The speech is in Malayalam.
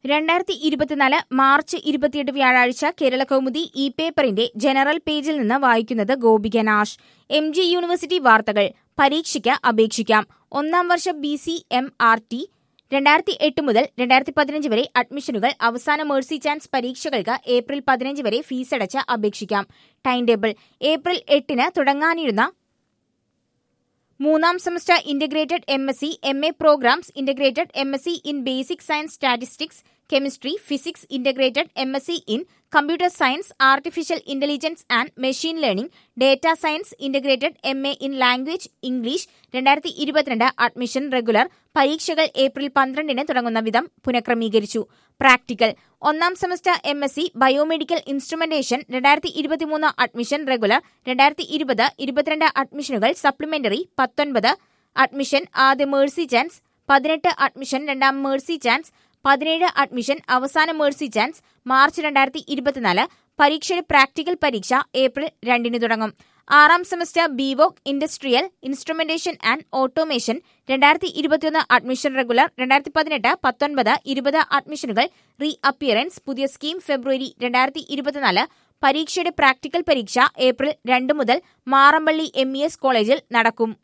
രണ്ടായിരത്തി ഇരുപത്തിനാല് മാർച്ച് ഇരുപത്തിയെട്ട് വ്യാഴാഴ്ച കേരള കൗമുദി ഇ പേപ്പറിന്റെ ജനറൽ പേജിൽ നിന്ന് വായിക്കുന്നത് Gopika Nash M G university വാർത്തകൾ പരീക്ഷയ്ക്ക് അപേക്ഷിക്കാം ഒന്നാം വർഷ B C M R T രണ്ടായിരത്തി എട്ട് മുതൽ രണ്ടായിരത്തി പതിനഞ്ച് വരെ അഡ്മിഷനുകൾ അവസാന മേഴ്സി ചാൻസ് പരീക്ഷകൾക്ക് ഏപ്രിൽ പതിനഞ്ച് വരെ ഫീസടച്ച് അപേക്ഷിക്കാം ടൈം ടേബിൾ ഏപ്രിൽ എട്ടിന് തുടങ്ങാനിരുന്ന മൂന്നാം semester integrated M S C M A programmes integrated M S C in basic science statistics chemistry physics integrated M S C in computer science artificial intelligence and machine learning data science integrated M A in language English രണ്ടായിരത്തി ഇരുപത്തിരണ്ട് അഡ്മിഷൻ റെഗുലർ പരീക്ഷകൾ ഏപ്രിൽ പന്ത്രണ്ടിന് തുടങ്ങുന്ന വിധം പുനഃക്രമീകരിച്ചു പ്രാക്ടിക്കൽ ഒന്നാം semester M S C biomedical instrumentation രണ്ടായിരത്തി ഇരുപത്തിമൂന്ന് അഡ്മിഷൻ റെഗുലർ രണ്ടായിരത്തി ഇരുപത് ഇരുപത്തിരണ്ട് അഡ്മിഷനുകൾ സപ്ലിമെന്ററി പത്തൊൻപത് അഡ്മിഷൻ ആദ്യ മേഴ്സി ചാൻസ് പതിനെട്ട് അഡ്മിഷൻ രണ്ടാം മേഴ്സി ചാൻസ് പതിനേഴ് അഡ്മിഷൻ അവസാന മേഴ്സി ചാൻസ് മാർച്ച് രണ്ടായിരത്തി ഇരുപത്തിനാല് പരീക്ഷയുടെ പ്രാക്ടിക്കൽ പരീക്ഷ ഏപ്രിൽ രണ്ടിന് തുടങ്ങും ആറാം semester BVoc industrial instrumentation and automation രണ്ടായിരത്തി ഇരുപത്തിയൊന്ന് അഡ്മിഷൻ റെഗുലർ രണ്ടായിരത്തി പതിനെട്ട് പത്തൊൻപത് ഇരുപത് അഡ്മിഷനുകൾ റീ അപ്പിയറൻസ് പുതിയ സ്കീം ഫെബ്രുവരി രണ്ടായിരത്തി ഇരുപത്തിനാല് പരീക്ഷയുടെ പ്രാക്ടിക്കൽ പരീക്ഷ ഏപ്രിൽ രണ്ട് മുതൽ മാറമ്പള്ളി എം കോളേജിൽ നടക്കും